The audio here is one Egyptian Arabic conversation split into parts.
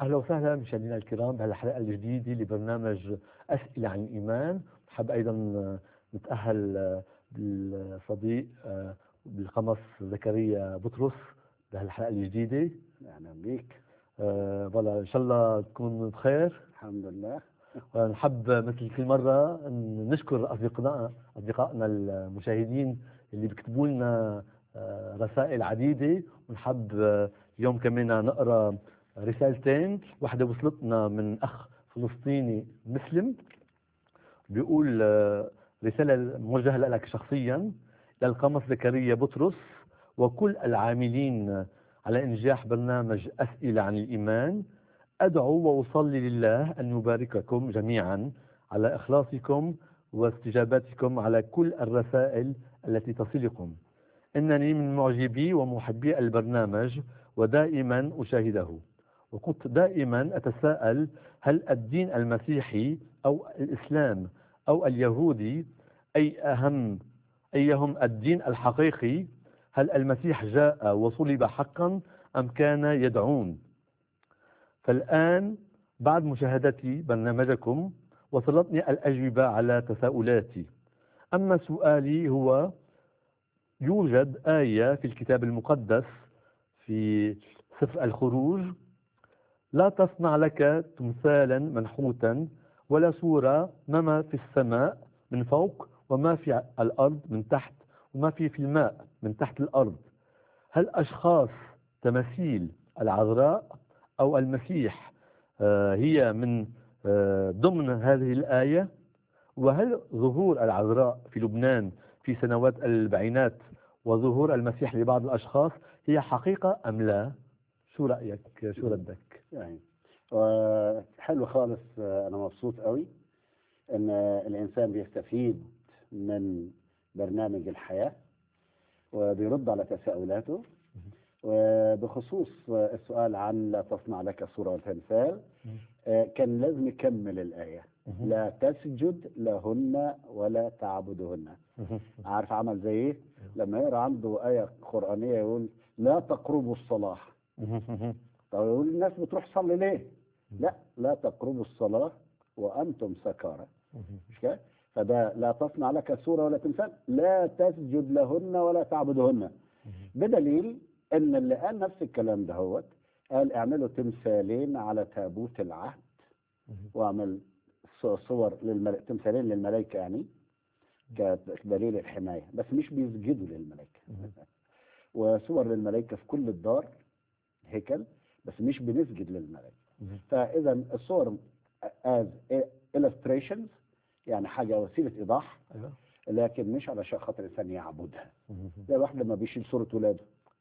اهلا وسهلا مشاهدينا الكرام بهالحلقه الجديده لبرنامج اسئله عن الايمان بحب ايضا نتاهل بالصديق بالقمص زكريا بطرس بهالحلقه الجديده اهلا بك آه والله ان شاء الله تكون بخير الحمد لله نحب مثل كل مره نشكر اصدقائنا اصدقائنا المشاهدين اللي بيكتبوا لنا آه، رسائل عديده ونحب آه، اليوم كمان نقرا رسالتين واحدة وصلتنا من أخ فلسطيني مسلم بيقول آه، رسالة موجهة لك شخصيا للقمص زكريا بطرس وكل العاملين على إنجاح برنامج أسئلة عن الإيمان أدعو وأصلي لله أن يبارككم جميعا على إخلاصكم واستجاباتكم على كل الرسائل التي تصلكم إنني من معجبي ومحبي البرنامج ودائما أشاهده وكنت دائما أتساءل هل الدين المسيحي أو الإسلام أو اليهودي أي أهم أيهم الدين الحقيقي هل المسيح جاء وصلب حقا أم كان يدعون فالآن بعد مشاهدتي برنامجكم وصلتني الأجوبة على تساؤلاتي أما سؤالي هو يوجد آية في الكتاب المقدس في سفر الخروج لا تصنع لك تمثالا منحوتا ولا صورة ما في السماء من فوق وما في الأرض من تحت وما في في الماء من تحت الأرض هل أشخاص تماثيل العذراء أو المسيح آه، هي من آه، ضمن هذه الآية وهل ظهور العذراء في لبنان في سنوات البعينات وظهور المسيح لبعض الأشخاص هي حقيقة أم لا شو رأيك شو ردك يعني حلو خالص أنا مبسوط قوي أن الإنسان بيستفيد من برنامج الحياة وبيرد على تساؤلاته وبخصوص السؤال عن لا تصنع لك صورة وتمثال كان لازم يكمل الآية لا تسجد لهن ولا تعبدهن عارف عمل زي ايه لما يقرا عنده آية قرآنية يقول لا تقربوا الصلاة طب يقول الناس بتروح تصلي ليه لا لا تقربوا الصلاة وأنتم سكارى مش كده فده لا تصنع لك صورة ولا تمثال لا تسجد لهن ولا تعبدهن بدليل ان اللي قال نفس الكلام دهوت قال اعملوا تمثالين على تابوت العهد واعمل صور للملائكة تمثالين للملائكة يعني كدليل الحماية بس مش بيسجدوا للملائكة وصور للملائكة في كل الدار هيكل بس مش بنسجد للملائكة فإذا الصور as illustrations يعني حاجة وسيلة إيضاح أيوة. لكن مش علشان خاطر الإنسان يعبدها زي واحد لما بيشيل صورة ولاده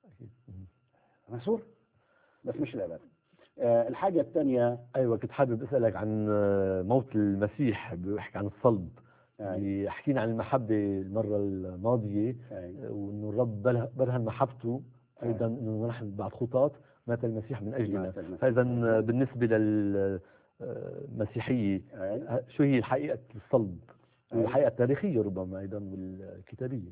صورة بس مش العبادة آه الحاجة الثانية أيوة كنت حابب أسألك عن موت المسيح بيحكي عن الصلب يعني حكينا عن المحبة المرة الماضية أيوة. وإنه الرب برهن محبته أيضا إنه نحن بعد خطاط مات المسيح من أجلنا فإذا بالنسبة للمسيحية أيوة. شو هي حقيقة الصلب والحقيقة التاريخية ربما أيضا والكتابية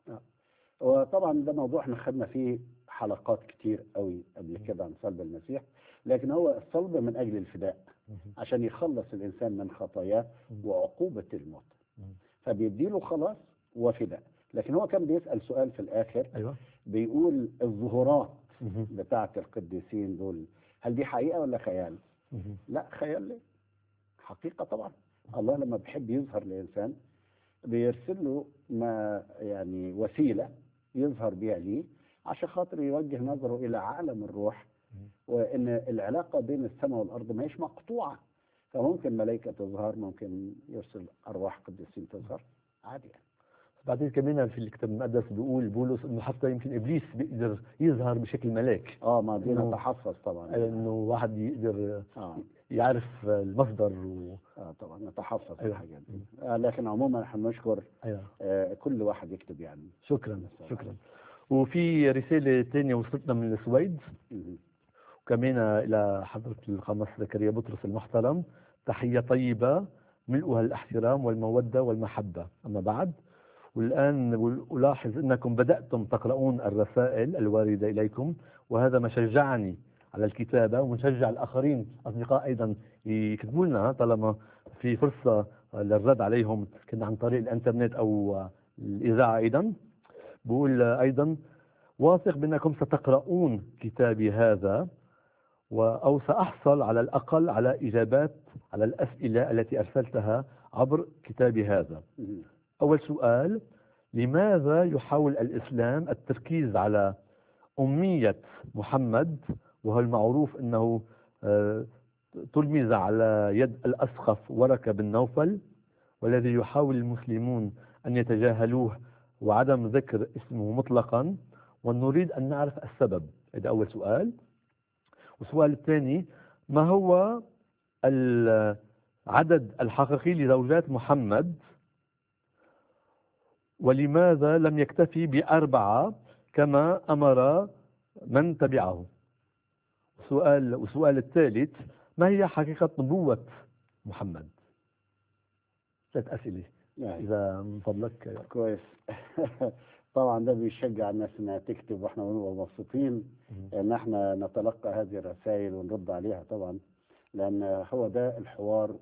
وطبعا ده موضوع احنا خدنا فيه حلقات كتير قوي قبل كده عن صلب المسيح لكن هو الصلب من أجل الفداء عشان يخلص الإنسان من خطاياه وعقوبة الموت فبيديله خلاص وفداء لكن هو كان بيسأل سؤال في الآخر أيوة. بيقول الظهورات بتاعة القديسين دول هل دي حقيقة ولا خيال لا خيال ليه حقيقة طبعا الله لما بيحب يظهر لإنسان بيرسل له ما يعني وسيلة يظهر بيها ليه عشان خاطر يوجه نظره إلى عالم الروح وإن العلاقة بين السماء والأرض ما هيش مقطوعة فممكن ملائكة تظهر ممكن يرسل أرواح قديسين تظهر عادي يعني. بعدين كمان في الكتاب المقدس بيقول بولس انه حتى يمكن ابليس بيقدر يظهر بشكل ملاك اه ما دي نتحفظ طبعا انه واحد يقدر آه. يعرف المصدر و... اه طبعا نتحفظ أيوة. الحاجات دي آه لكن عموما احنا نشكر ايوه آه كل واحد يكتب يعني شكرا شكرا وفي رسالة ثانية وصلتنا من السويد مهم. وكمان إلى حضرة القمص زكريا بطرس المحترم تحية طيبة ملؤها الاحترام والمودة والمحبة أما بعد والآن ألاحظ أنكم بدأتم تقرؤون الرسائل الواردة إليكم وهذا ما شجعني على الكتابة ونشجع الآخرين أصدقاء أيضا يكتبوا لنا طالما في فرصة للرد عليهم كنا عن طريق الإنترنت أو الإذاعة أيضا بقول أيضا واثق بأنكم ستقرؤون كتابي هذا أو سأحصل على الأقل على إجابات على الأسئلة التي أرسلتها عبر كتابي هذا أول سؤال لماذا يحاول الإسلام التركيز على أمية محمد وهو المعروف أنه آه، تلمذ على يد الأسقف وركة بن نوفل والذي يحاول المسلمون أن يتجاهلوه وعدم ذكر اسمه مطلقا ونريد أن نعرف السبب هذا أول سؤال والسؤال الثاني ما هو العدد الحقيقي لزوجات محمد ولماذا لم يكتفي بأربعة كما أمر من تبعه سؤال والسؤال الثالث ما هي حقيقة نبوة محمد ثلاث أسئلة يعني. إذا من فضلك كويس طبعا ده بيشجع الناس انها تكتب واحنا بنبقى مبسوطين ان احنا نتلقى هذه الرسائل ونرد عليها طبعا لان هو ده الحوار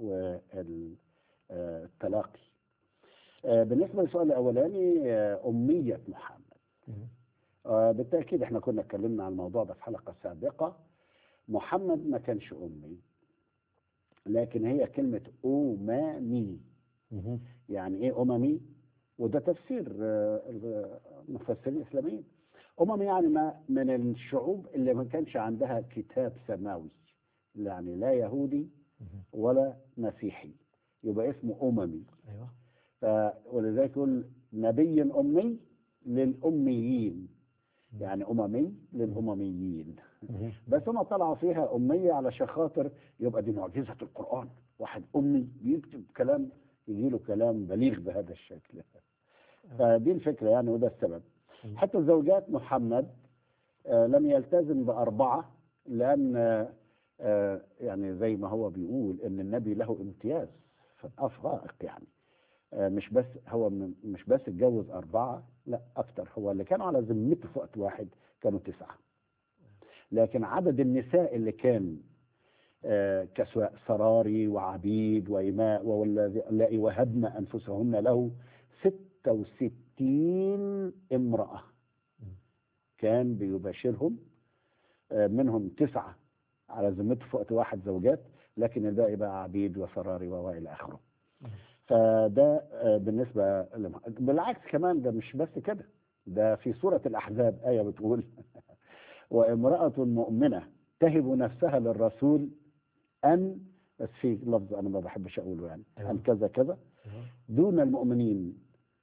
والتلاقي آه، بالنسبه للسؤال الاولاني آه، اميه محمد آه، بالتاكيد احنا كنا اتكلمنا عن الموضوع ده في حلقه سابقه محمد ما كانش امي لكن هي كلمه اممي يعني ايه اممي وده تفسير المفسرين الاسلاميين امم يعني ما من الشعوب اللي ما كانش عندها كتاب سماوي يعني لا يهودي ولا مسيحي يبقى اسمه اممي ايوه ولذلك يقول نبي امي للاميين يعني اممي للامميين بس هم طلعوا فيها اميه علشان خاطر يبقى دي معجزه القران واحد امي بيكتب كلام يجي له كلام بليغ بهذا الشكل فدي الفكره يعني وده السبب حتى زوجات محمد آه لم يلتزم باربعه لان آه يعني زي ما هو بيقول ان النبي له امتياز افائق يعني آه مش بس هو مش بس اتجوز اربعه لا اكتر هو اللي كانوا على ذمته في وقت واحد كانوا تسعه لكن عدد النساء اللي كان آه كسواء سراري وعبيد وإماء واللائي وهبن أنفسهن له 66 امرأة كان بيباشرهم آه منهم تسعة على ذمته في وقت واحد زوجات لكن الباقي بقى عبيد وسراري وإلى آخره فده آه بالنسبة بالعكس كمان ده مش بس كده ده في سورة الأحزاب آية بتقول وامرأة مؤمنة تهب نفسها للرسول أن بس في لفظ أنا ما بحبش أقوله يعني أيوة. أن كذا كذا أيوة. دون المؤمنين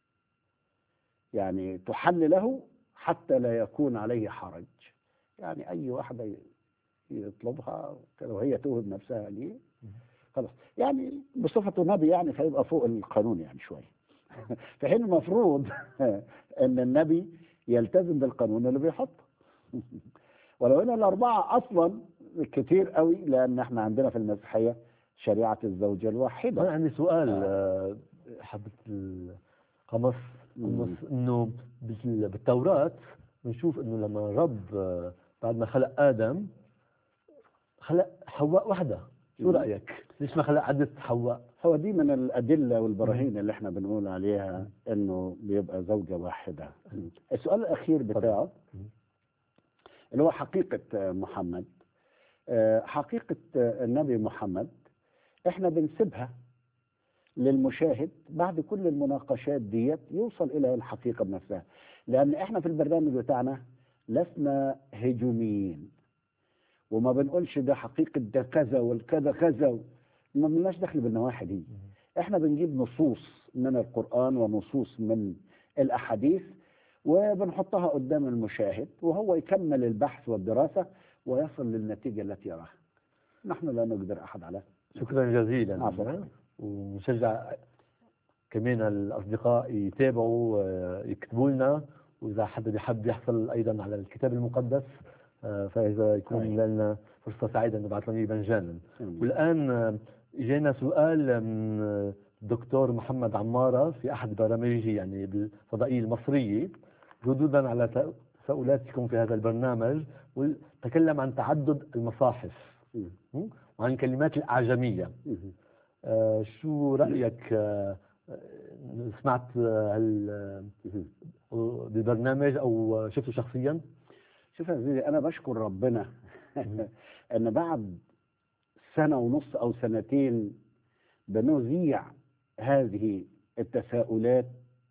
يعني تحل له حتى لا يكون عليه حرج يعني أي واحدة يطلبها وهي توهب نفسها ليه خلاص يعني بصفته نبي يعني فيبقى فوق القانون يعني شوية في حين المفروض ان النبي يلتزم بالقانون اللي بيحطه ولو ان الاربعه اصلا كتير قوي لان احنا عندنا في المسيحيه شريعه الزوجه الواحده انا عندي سؤال آه. حبه القمص انه بالتوراه بنشوف انه لما رب بعد ما خلق ادم خلق حواء واحده شو رايك ليش ما خلق عده حواء هو دي من الادله والبراهين اللي احنا بنقول عليها انه بيبقى زوجه واحده السؤال الاخير بتاعه اللي هو حقيقه محمد حقيقه النبي محمد احنا بنسيبها للمشاهد بعد كل المناقشات ديت يوصل الى الحقيقه بنفسها لان احنا في البرنامج بتاعنا لسنا هجوميين وما بنقولش ده حقيقه ده كذا والكذا كذا ما بنلاش دخل بالنواحي دي احنا بنجيب نصوص من القران ونصوص من الاحاديث وبنحطها قدام المشاهد وهو يكمل البحث والدراسه ويصل للنتيجه التي يراها نحن لا نقدر احد على شكرا جزيلا عفوا ونشجع كمان الاصدقاء يتابعوا يكتبوا لنا واذا حدا بيحب يحصل ايضا على الكتاب المقدس فاذا يكون لنا فرصه سعيده نبعث لهم مجانا والان اجانا سؤال من الدكتور محمد عماره في احد برامجه يعني بالفضائيه المصريه ردودا على تساؤلاتكم في هذا البرنامج وتكلم عن تعدد المصاحف مم. م? وعن الكلمات الأعجمية مم. آه، شو رأيك آه، آه، سمعت آه، هال مم. آه، بالبرنامج أو شفته شخصيا؟ شوف يا زيدي انا بشكر ربنا ان بعد سنه ونص او سنتين بنذيع هذه التساؤلات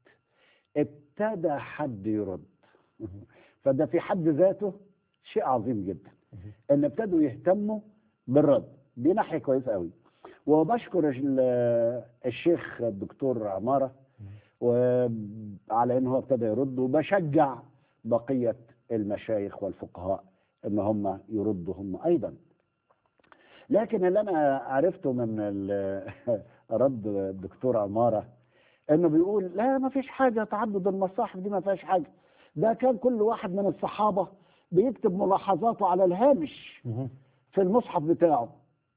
ابتدى حد يرد فده في حد ذاته شيء عظيم جدا ان ابتدوا يهتموا بالرد دي ناحيه كويسه قوي وبشكر ال- الشيخ الدكتور عماره وعلى ان هو ابتدى يرد وبشجع بقيه المشايخ والفقهاء ان هم يردوا هم ايضا لكن اللي انا عرفته من ال- رد الدكتور عماره انه بيقول لا ما فيش حاجه تعدد المصاحف دي ما فيهاش حاجه ده كان كل واحد من الصحابه بيكتب ملاحظاته على الهامش في المصحف بتاعه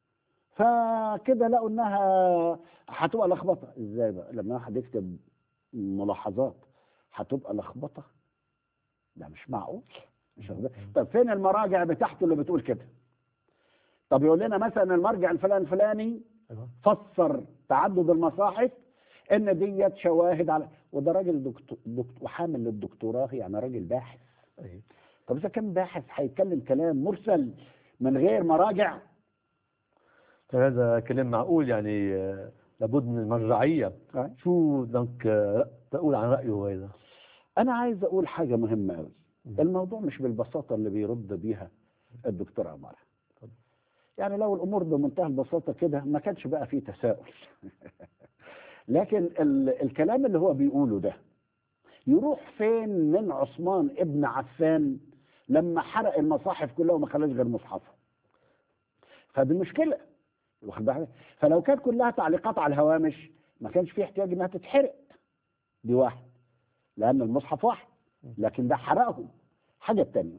فكده لقوا انها هتبقى لخبطه ازاي بقى لما واحد يكتب ملاحظات هتبقى لخبطه ده مش معقول مش واخد بالك؟ طب فين المراجع بتاعته اللي بتقول كده طب يقول لنا مثلا المرجع الفلان الفلاني أيوة. فسر تعدد المصاحف ان ديت شواهد على وده راجل دكتور, دكتور وحامل للدكتوراه يعني راجل باحث أي. طب اذا كان باحث هيتكلم كلام مرسل من غير مراجع فهذا كلام معقول يعني آه، لابد من المرجعية أي. شو بدك آه، تقول عن رأيه هذا؟ انا عايز اقول حاجه مهمه قوي مم. الموضوع مش بالبساطه اللي بيرد بيها الدكتور عماره اتفضل. يعني لو الامور بمنتهى البساطه كده ما كانش بقى فيه تساؤل لكن ال الكلام اللي هو بيقوله ده يروح فين من عثمان ابن عفان لما حرق المصاحف كلها وما خلاش غير مصحفه فدي مشكله واخد بالك فلو كانت كلها تعليقات على الهوامش ما كانش في احتياج انها تتحرق دي واحد لان المصحف واحد لكن ده حرقهم حاجه تانية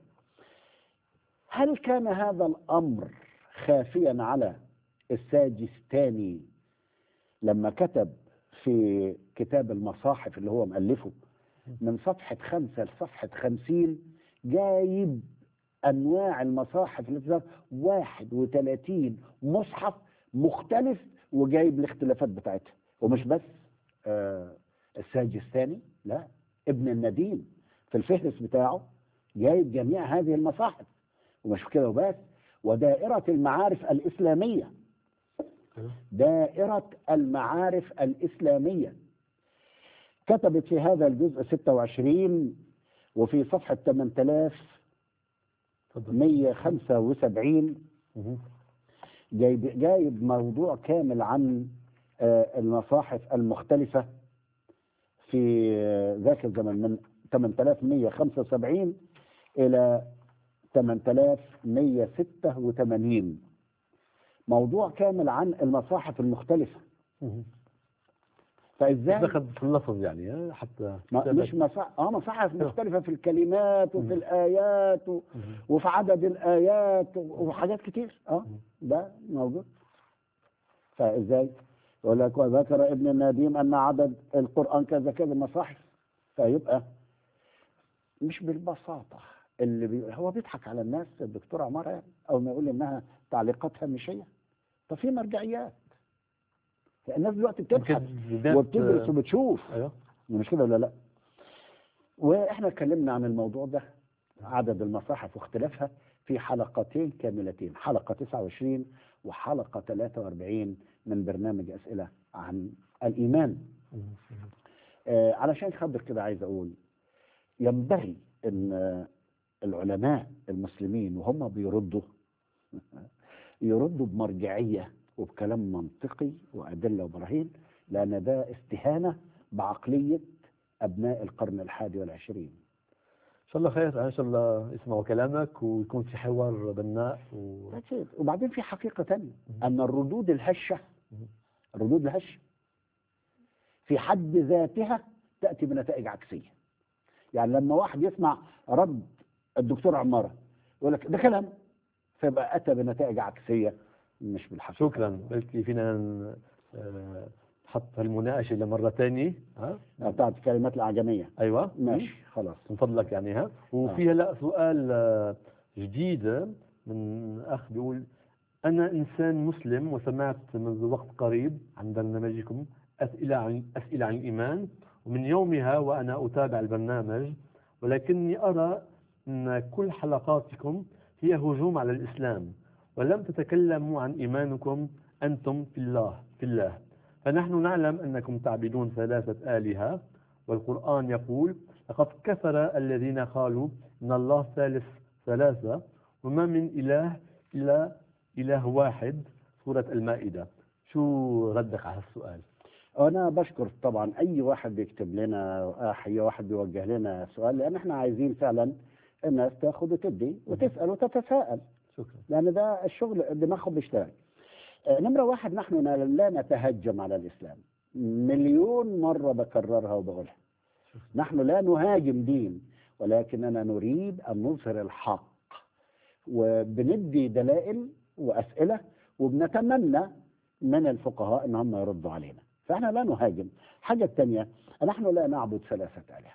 هل كان هذا الامر خافيا على الساجستاني لما كتب في كتاب المصاحف اللي هو مؤلفه من صفحة خمسة لصفحة خمسين جايب أنواع المصاحف اللي بتظهر 31 مصحف مختلف وجايب الاختلافات بتاعتها ومش بس آه الساجستاني لا ابن النديم في الفهرس بتاعه جايب جميع هذه المصاحف ومش كده وبس ودائرة المعارف الإسلامية دائرة المعارف الإسلامية كتبت في هذا الجزء 26 وفي صفحة 8175 مهم. جايب, جايب موضوع كامل عن آه، المصاحف المختلفة في آه، ذاك الزمن من 8175 إلى 8186 موضوع كامل عن المصاحف المختلفة مهم. فازاي دخل في اللفظ يعني ها، حتى ما مش مصاحف اه مصاحف مختلفة في الكلمات وفي الآيات و... مهم. وفي عدد الآيات و- وحاجات كتير اه ده موجود فازاي يقول لك وذكر ابن النديم أن عدد القرآن كذا كذا مصاحف فيبقى مش بالبساطة اللي بي... هو بيضحك على الناس الدكتور عمارة يعني أو ما يقول إنها تعليقات هامشية طب في مرجعيات الناس دلوقتي بتبحث يمكن بداية- وبتدرس وبتشوف ايوه مش كده ولا لا واحنا اتكلمنا عن الموضوع ده عدد المصاحف واختلافها في حلقتين كاملتين حلقة 29 وحلقة 43 من برنامج أسئلة عن الإيمان مهم. آه علشان خاطر كده عايز أقول ينبغي أن آه، العلماء المسلمين وهم بيردوا يردوا بمرجعية وبكلام منطقي وأدلة وبراهين لأن ده استهانة بعقلية أبناء القرن الحادي والعشرين ان شاء الله خير ان شاء الله يسمعوا كلامك ويكون في حوار بناء و... That's it. وبعدين في حقيقة تانية أن الردود الهشة الردود الهشة في حد ذاتها تأتي بنتائج عكسية يعني لما واحد يسمع رد الدكتور عمارة يقول لك ده كلام فيبقى أتى بنتائج عكسية مش بالحقيقة شكرا بلكي فينا ن- آه، حط المناقشه لمره ثانيه ها بتاعت الكلمات الأعجمية ايوه ماشي خلاص من فضلك يعني ها وفي هلا سؤال آه، جديد آه، من اخ بيقول انا انسان مسلم وسمعت منذ وقت قريب عن برنامجكم اسئله عن اسئله عن الايمان ومن يومها وانا اتابع البرنامج ولكني ارى ان كل حلقاتكم هي هجوم على الاسلام ولم تتكلموا عن ايمانكم انتم في الله في الله فنحن نعلم انكم تعبدون ثلاثه الهه والقران يقول لقد كفر الذين قالوا ان الله ثالث ثلاثه وما من اله الا اله واحد سوره المائده شو ردك على هالسؤال أنا بشكر طبعا أي واحد بيكتب لنا أي واحد بيوجه لنا سؤال لأن إحنا عايزين فعلا الناس تاخد وتدي وتسأل وتتساءل شكرا لأن ده الشغل دماغهم بيشتغل آه، نمرة واحد نحن لا نتهجم على الإسلام مليون مرة بكررها وبقولها نحن لا نهاجم دين ولكننا نريد أن نظهر الحق وبندي دلائل وأسئلة وبنتمنى من الفقهاء ان هم يردوا علينا فاحنا لا نهاجم الحاجه الثانيه نحن لا نعبد ثلاثه الهه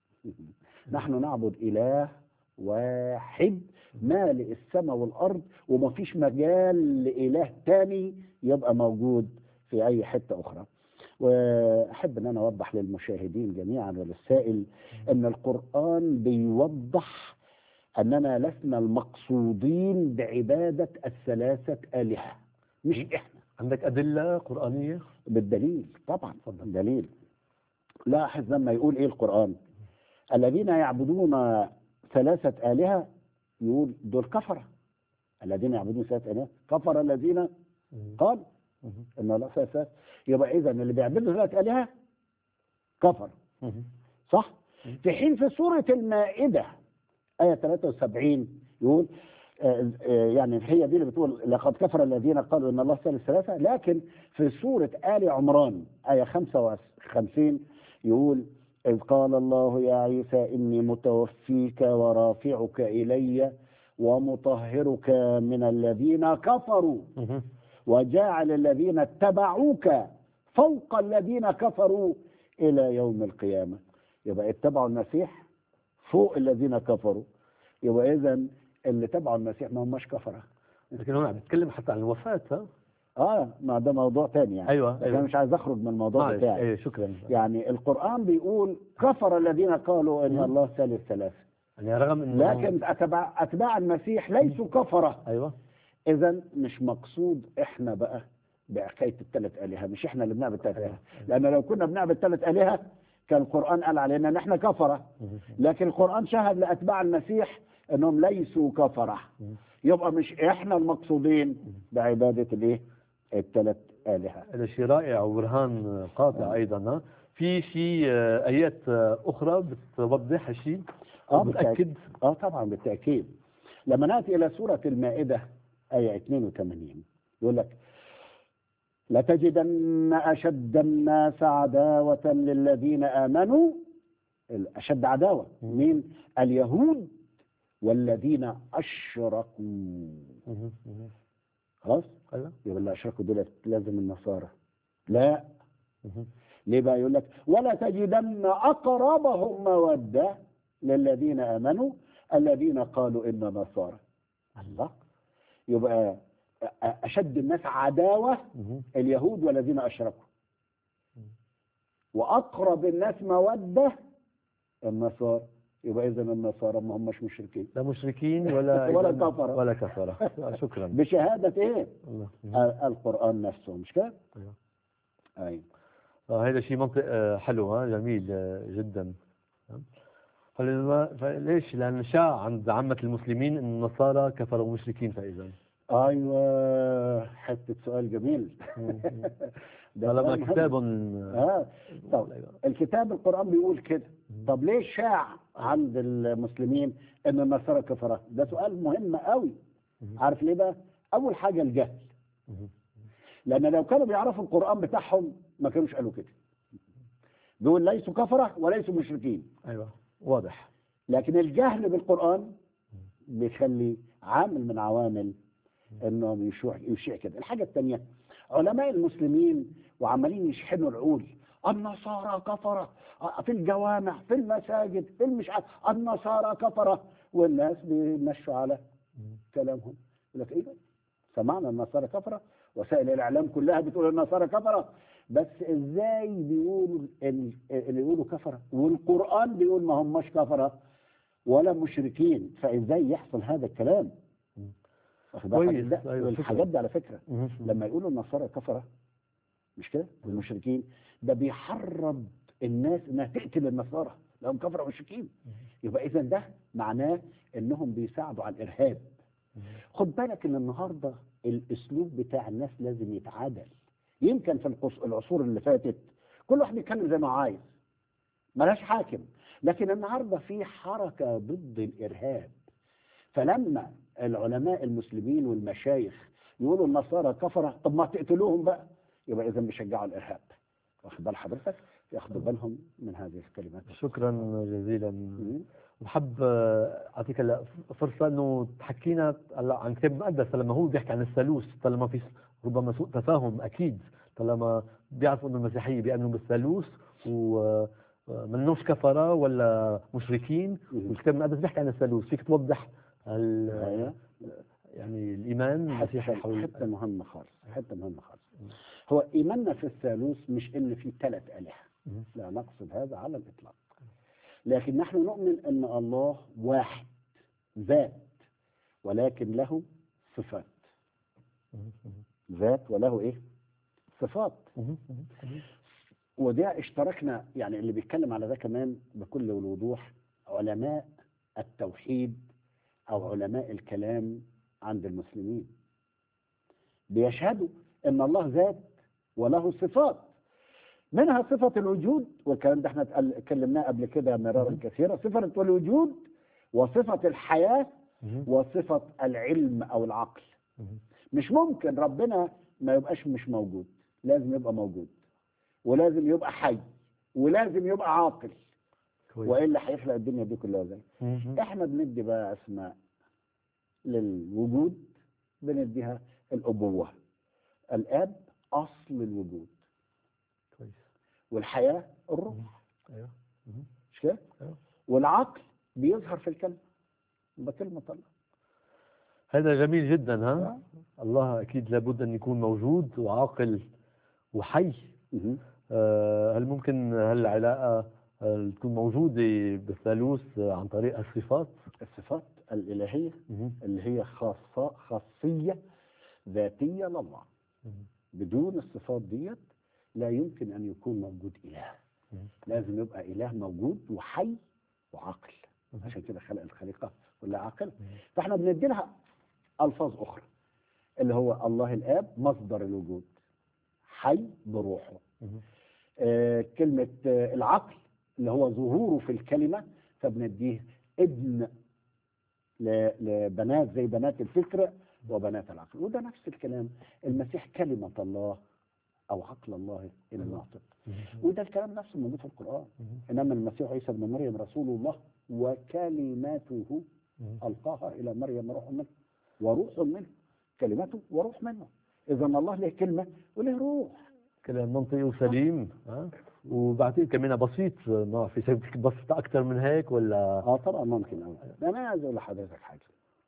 نحن نعبد اله واحد مالئ السماء والارض وما فيش مجال لاله تاني يبقى موجود في اي حته اخرى واحب ان انا اوضح للمشاهدين جميعا وللسائل ان القران بيوضح اننا لسنا المقصودين بعباده الثلاثه الهه مش احنا عندك ادله قرانيه بالدليل طبعا تفضل. دليل لاحظ لما يقول ايه القرآن الذين يعبدون ثلاثة آلهة يقول دول كفرة الذين يعبدون ثلاثة آلهة كفر الذين قال مهم. ان الله ثلاثة يبقى اذا اللي بيعبدوا ثلاثة آلهة كفر مهم. صح مم. في حين في سورة المائدة آية 73 يقول آه، آه، يعني هي دي اللي بتقول لقد كفر الذين قالوا ان الله ثالث ثلاثة لكن في سورة آل عمران آية 55 يقول إذ قال الله يا عيسى إني متوفيك ورافعك إلي ومطهرك من الذين كفروا مهم. وجاعل الذين اتبعوك فوق الذين كفروا إلى يوم القيامة يبقى اتبعوا المسيح فوق الذين كفروا يبقى إذا اللي تبعوا المسيح ما هماش كفرة لكن هون عم بتكلم حتى عن الوفاه ها اه ما ده موضوع تاني يعني ايوه لكن ايوه انا مش عايز اخرج من الموضوع معلش بتاعي ايه شكرا يعني القرآن بيقول كفر الذين قالوا ان مم. الله ثالث ثلاثة يعني رغم انه لكن اتباع اتباع المسيح ليسوا كفرة ايوه اذا مش مقصود احنا بقى بحكايه الثلاث الهه مش احنا اللي بنعبد ثلاث أيوة. الهه لان لو كنا بنعبد ثلاث الهه كان القران قال علينا ان احنا كفره مهم. لكن القران شهد لاتباع المسيح انهم ليسوا كفره مم. يبقى مش احنا المقصودين بعباده الايه الثلاث الهه هذا شيء رائع وبرهان قاطع ايضا ها في شيء آه، ايات آه، اخرى بتوضح هالشيء اه متاكد اه طبعا بالتاكيد لما ناتي الى سوره المائده ايه 82 يقول لك لتجدن اشد الناس عداوه للذين امنوا اشد عداوه مم. مين اليهود والذين اشركوا مهم. مهم. خلاص ايوه يبقى اللي اشركوا دول لازم النصارى لا مهم. ليه بقى يقول لك ولا تجدن اقربهم موده للذين امنوا الذين قالوا ان نصارى الله يبقى أ- اشد الناس عداوه مهم. اليهود والذين اشركوا مم. واقرب الناس موده النصارى يبقى اذا النصارى ما هماش مشركين لا مشركين ولا ولا أيضاً- كفرة. ولا كفره شكرا بشهاده ايه الله. ال- القران نفسه مش كده أيوة. ايوه آه هذا شيء منطق آه، حلو ها جميل آه، جدا فلما- فليش؟ لأن شاع عند عامة المسلمين أن النصارى كفروا مشركين فإذا ايوه حته سؤال جميل ده طالما سؤال مهم. كتاب اه طب الكتاب القرآن بيقول كده طب ليه شاع عند المسلمين ان النصارى كفرة ده سؤال مهم قوي مم. عارف ليه بقى اول حاجة الجهل مم. لان لو كانوا بيعرفوا القرآن بتاعهم ما كانوش قالوا كده بيقول ليسوا كفرة وليسوا مشركين أيوة واضح لكن الجهل بالقرآن بيخلي عامل من عوامل انهم يشوع يشيع كده الحاجة الثانية علماء المسلمين وعمالين يشحنوا العقول النصارى كفرة في الجوامع في المساجد في المش عارف النصارى كفرة والناس بيمشوا على كلامهم يقول لك ايه سمعنا النصارى كفرة وسائل الاعلام كلها بتقول النصارى كفرة بس ازاي بيقولوا ال- اللي يقولوا كفرة والقرآن بيقول ما هماش كفرة ولا مشركين فازاي يحصل هذا الكلام واخد بالك؟ كويس، ده- أيوة، والحاجات دي على فكرة مهم. لما يقولوا النصارى كفرة مش كده والمشركين ده بيحرض الناس انها تقتل النصارى لهم كفرة ومشركين يبقى اذا ده معناه انهم بيساعدوا على الارهاب خد بالك ان النهارده الاسلوب بتاع الناس لازم يتعادل يمكن في القص- العصور اللي فاتت كل واحد بيتكلم زي ما عايز ملاش حاكم لكن النهارده في حركه ضد الارهاب فلما العلماء المسلمين والمشايخ يقولوا النصارى كفره طب ما تقتلوهم بقى يبقى اذا بيشجعوا الارهاب واخد بال حضرتك ياخدوا بالهم من هذه الكلمات شكرا جزيلا مم. بحب آه، اعطيك هلا فرصه انه تحكينا هلا عن كتاب مقدس لما هو بيحكي عن الثالوث طالما في ربما سوء تفاهم اكيد طالما بيعرفوا انه المسيحيه بيامنوا بالثالوث ومنوش كفره ولا مشركين مم. والكتاب المقدس بيحكي عن الثالوث فيك توضح ال- أيوة. يعني الايمان المسيحي حتى حول حتة مهمة خالص حتة مهمة خالص هو إيماننا في الثالوث مش إن في ثلاث آلهة مم. لا نقصد هذا على الإطلاق لكن نحن نؤمن أن الله واحد ذات ولكن له صفات ذات وله إيه صفات مهم. وده اشتركنا يعني اللي بيتكلم على ده كمان بكل الوضوح علماء التوحيد او علماء الكلام عند المسلمين بيشهدوا ان الله ذات وله صفات منها صفة الوجود والكلام ده احنا اتقل- اتكلمناه قبل كده مرارا كثيرا صفة الوجود وصفة الحياة مهم. وصفة العلم او العقل مهم. مش ممكن ربنا ما يبقاش مش موجود لازم يبقى موجود ولازم يبقى حي ولازم يبقى عاقل كويس والا هيخلق الدنيا دي كلها زي مهم. احنا بندي بقى اسماء للوجود بنديها الابوه الاب اصل الوجود كويس والحياه الروح ايوه مهم. مش كده أيوة. والعقل بيظهر في الكلمه يبقى كلمه الله هذا جميل جدا ها الله اكيد لابد ان يكون موجود وعاقل وحي مهم. آه، هل ممكن هالعلاقه آه، تكون موجوده بالثالوث آه، عن طريق الصفات؟ الصفات الالهيه مهم. اللي هي خاصه خاصيه ذاتيه لله مهم. بدون الصفات ديت لا يمكن ان يكون موجود اله مم. لازم يبقى اله موجود وحي وعاقل مم. عشان كده خلق الخليقه كلها عاقل فاحنا بندي لها الفاظ اخرى اللي هو الله الاب مصدر الوجود حي بروحه مهم. آه كلمه آه العقل اللي هو ظهوره في الكلمه فبنديه ابن ل- لبنات زي بنات الفكر وبنات العقل وده نفس الكلام المسيح كلمه الله او عقل الله الناطق مهم. وده الكلام نفسه موجود في القرآن مهم. إنما المسيح عيسى ابن مريم رسول الله وكلماته مهم. ألقاها إلى مريم روح منه وروح منه كلمته وروح منه إذا الله له كلمة وله روح كلام منطقي وسليم ها وبعتقد كمان بسيط ما في شيء بدك تبسط اكثر من هيك ولا اه طبعا ممكن أوي ده أنا عايز أقول لحضرتك حاجة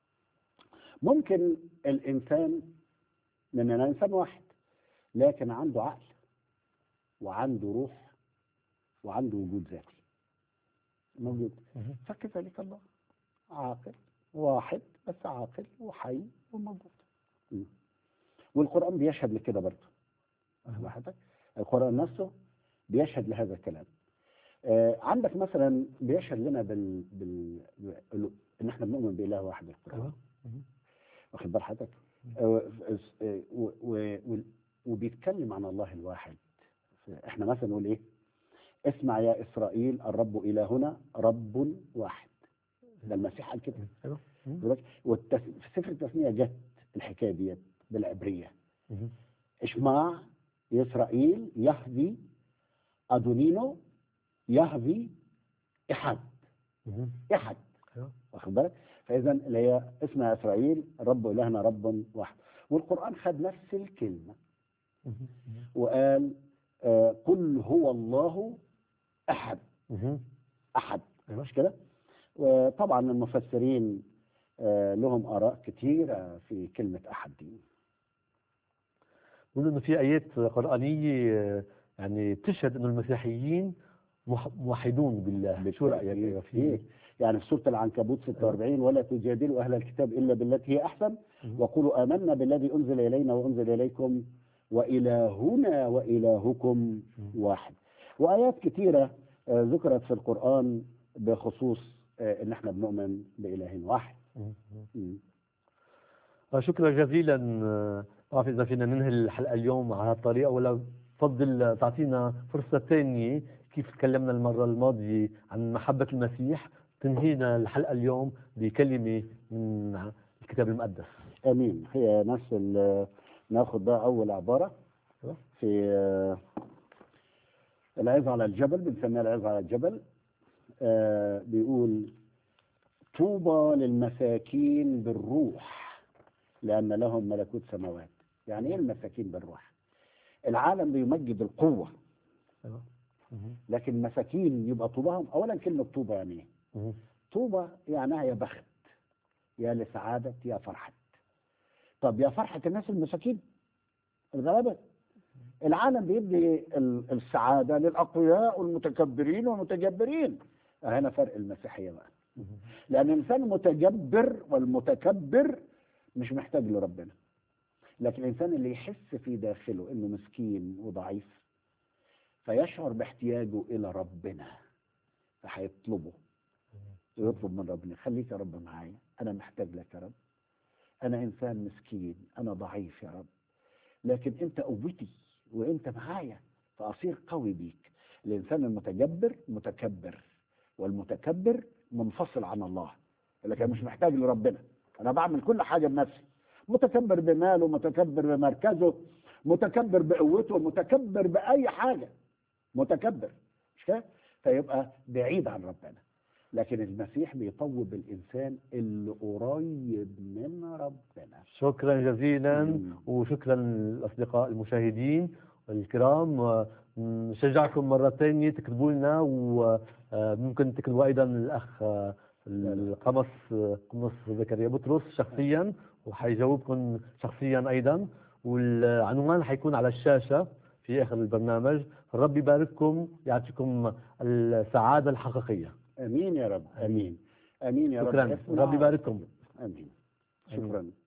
ممكن الإنسان لأننا إنسان واحد لكن عنده عقل وعنده روح وعنده وجود ذاتي موجود مهم. فكذلك الله عاقل واحد بس عاقل وحي وموجود م. والقرآن بيشهد لكده برضه واخد حضرتك؟ القرآن نفسه بيشهد لهذا الكلام آه عندك مثلا بيشهد لنا بال, بال... بال... ان احنا بنؤمن بإله واحد القرآن أيوة. مهم. واخد بال حضرتك آه، آه، و- و- و- وبيتكلم عن الله الواحد احنا مثلا نقول ايه اسمع يا اسرائيل الرب الهنا رب واحد ده المسيح قال كده ايوه مهم. دلوقتي والتس... في سفر التثنيه جت الحكايه ديت بالعبريه مهم. اسمع يا اسرائيل يهدي ادونينو يهدي احد مهم. احد أيوة. واخد بالك فاذا اللي هي اسمها اسرائيل رب الهنا رب واحد والقران خد نفس الكلمه مهم. وقال آه، قل هو الله احد مهم. احد أيوة. مش كده وطبعا المفسرين آه، لهم اراء كثيره في كلمه احد دي بيقولوا انه في ايات قرانيه آه، يعني بتشهد انه المسيحيين مح- موحدون بالله شو رايك أيوة في إيه؟ يعني في سوره العنكبوت 46 ولا تجادلوا اهل الكتاب الا بالتي هي احسن مهم. وقولوا آمنا بالذي أنزل إلينا وأنزل إليكم وإلهنا وإلهكم واحد وآيات كثيرة آه، ذكرت في القرآن بخصوص آه، إن إحنا بنؤمن بإله واحد مهم. مم. آه، شكرا جزيلا آه، ما بعرف اذا فينا ننهي الحلقه اليوم على هالطريقه ولا بفضل تعطينا فرصه ثانيه كيف تكلمنا المره الماضيه عن محبه المسيح تنهينا الحلقه اليوم بكلمه من الكتاب المقدس آمين هي نفس ال- ناخد بقى أول عبارة أيوة. في آه، العظة على الجبل بنسميها العظة على الجبل آه، بيقول طوبى للمساكين بالروح لأن لهم ملكوت سماوات يعني إيه المساكين بالروح العالم بيمجد القوة أيوة. مهم. لكن مساكين يبقى طوبهم أولا كلمة طوبى يعني إيه مهم. طوبى يعنيها يا بخت يا لسعادة يا فرحة طب يا فرحة الناس المساكين الغلابة العالم بيدي ال- السعادة للأقوياء والمتكبرين والمتجبرين هنا فرق المسيحية بقى مهم. لأن الإنسان المتجبر والمتكبر مش محتاج لربنا لكن الإنسان اللي يحس في داخله إنه مسكين وضعيف فيشعر باحتياجه إلى ربنا فهيطلبه ويطلب من ربنا خليك يا رب معايا أنا محتاج لك يا رب أنا إنسان مسكين أنا ضعيف يا رب لكن أنت قوتي وأنت معايا فأصير قوي بيك الإنسان المتجبر متكبر والمتكبر منفصل عن الله لكن مش محتاج لربنا أنا بعمل كل حاجة بنفسي متكبر بماله متكبر بمركزه متكبر بقوته متكبر بأي حاجة متكبر مش كده فيبقى بعيد عن ربنا لكن المسيح بيطوب الإنسان اللي قريب من ربنا شكرا جزيلا مم. وشكرا للاصدقاء المشاهدين الكرام نشجعكم مرة ثانية تكتبوا لنا وممكن تكتبوا أيضا الأخ آه، القمص آه، قمص زكريا بطرس شخصيا وحيجاوبكم شخصيا أيضا والعنوان حيكون على الشاشة في آخر البرنامج الرب يبارككم يعطيكم السعادة الحقيقية امين يا رب امين امين يا رب شكرا اسمع. رب يبارككم امين شكرا